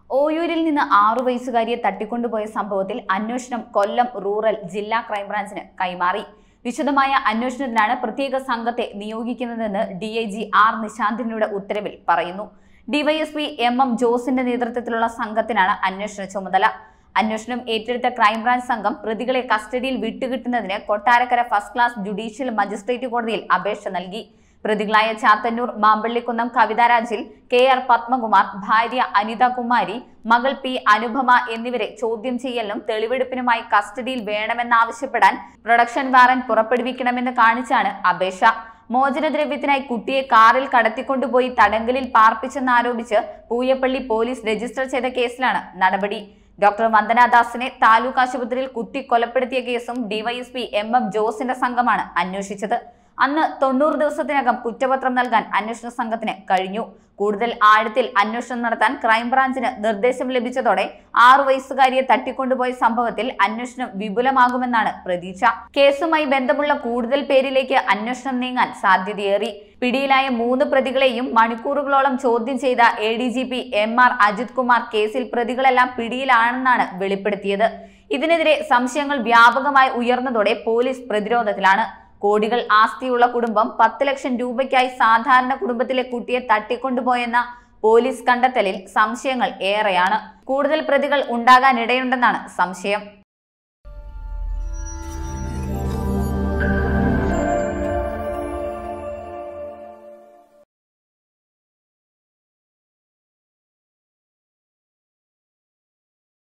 ഓയൂരിൽ നിന്ന് ആറു വയസ്സുകാരിയെ തട്ടിക്കൊണ്ടുപോയ സംഭവത്തിൽ അന്വേഷണം കൊല്ലം റൂറൽ ജില്ലാ ക്രൈംബ്രാഞ്ചിന് കൈമാറി വിശദമായ അന്വേഷണത്തിനാണ് പ്രത്യേക സംഘത്തെ നിയോഗിക്കുന്നതെന്ന് ഡി ഐ ജി ആർ നിശാന്തിനുടെ ഉത്തരവിൽ പറയുന്നു ഡിവൈഎസ്പി എം എം ജോസിന്റെ നേതൃത്വത്തിലുള്ള സംഘത്തിനാണ് അന്വേഷണ ചുമതല അന്വേഷണം ഏറ്റെടുത്ത ക്രൈംബ്രാഞ്ച് സംഘം പ്രതികളെ കസ്റ്റഡിയിൽ വിട്ടുകിട്ടുന്നതിന് Kottarakkara first class judicial magistrate കോടതിയിൽ അപേക്ഷ നൽകി പ്രതികളായ ചാത്തന്നൂർ മാമ്പള്ളിക്കുന്നം കവിതാരാജിൽ കെ ആർ പത്മകുമാർ ഭാര്യ അനിത കുമാരി മകൾ പി അനുപമ എന്നിവരെ ചോദ്യം ചെയ്യലിനും തെളിവെടുപ്പിനുമായി കസ്റ്റഡിയിൽ വേണമെന്നാവശ്യപ്പെടാൻ പ്രൊഡക്ഷൻ വാറന്റ് പുറപ്പെടുവിക്കണമെന്ന് കാണിച്ചാണ് അപേക്ഷ മോചനദ്രവ്യത്തിനായി കുട്ടിയെ കാറിൽ കടത്തിക്കൊണ്ടുപോയി തടങ്കലിൽ പാർപ്പിച്ചെന്നാരോപിച്ച് പൂയപ്പള്ളി പോലീസ് രജിസ്റ്റർ ചെയ്ത കേസിലാണ് നടപടി ഡോക്ടർ വന്ദനാദാസിനെ താലൂക്ക് ആശുപത്രിയിൽ കുത്തി കൊലപ്പെടുത്തിയ കേസും ഡിവൈഎസ്പി എം എം ജോസിന്റെ സംഘമാണ് അന്വേഷിച്ചത് അന്ന് തൊണ്ണൂറ് ദിവസത്തിനകം കുറ്റപത്രം നൽകാൻ അന്വേഷണ സംഘത്തിന് കഴിഞ്ഞു കൂടുതൽ ആഴത്തിൽ അന്വേഷണം നടത്താൻ ക്രൈംബ്രാഞ്ചിന് നിർദ്ദേശം ലഭിച്ചതോടെ ആറു വയസ്സുകാരിയെ തട്ടിക്കൊണ്ടുപോയ സംഭവത്തിൽ അന്വേഷണം വിപുലമാകുമെന്നാണ് പ്രതീക്ഷ കേസുമായി ബന്ധമുള്ള കൂടുതൽ പേരിലേക്ക് അന്വേഷണം നീങ്ങാൻ സാധ്യതയേറി പിടിയിലായ മൂന്ന് പ്രതികളെയും മണിക്കൂറുകളോളം ചോദ്യം ചെയ്ത A D G P M R Ajith Kumar കേസിൽ പ്രതികളെല്ലാം പിടിയിലാണെന്നാണ് വെളിപ്പെടുത്തിയത് ഇതിനെതിരെ സംശയങ്ങൾ വ്യാപകമായി ഉയർന്നതോടെ പോലീസ് പ്രതിരോധത്തിലാണ് കോടികൾ ആസ്തിയുള്ള കുടുംബം പത്ത് ലക്ഷം രൂപയ്ക്കായി സാധാരണ കുടുംബത്തിലെ കുട്ടിയെ തട്ടിക്കൊണ്ടുപോയെന്ന പോലീസ് കണ്ടെത്തലിൽ സംശയങ്ങൾ ഏറെയാണ് കൂടുതൽ പ്രതികൾ ഉണ്ടാകാനിടയുണ്ടെന്നാണ് സംശയം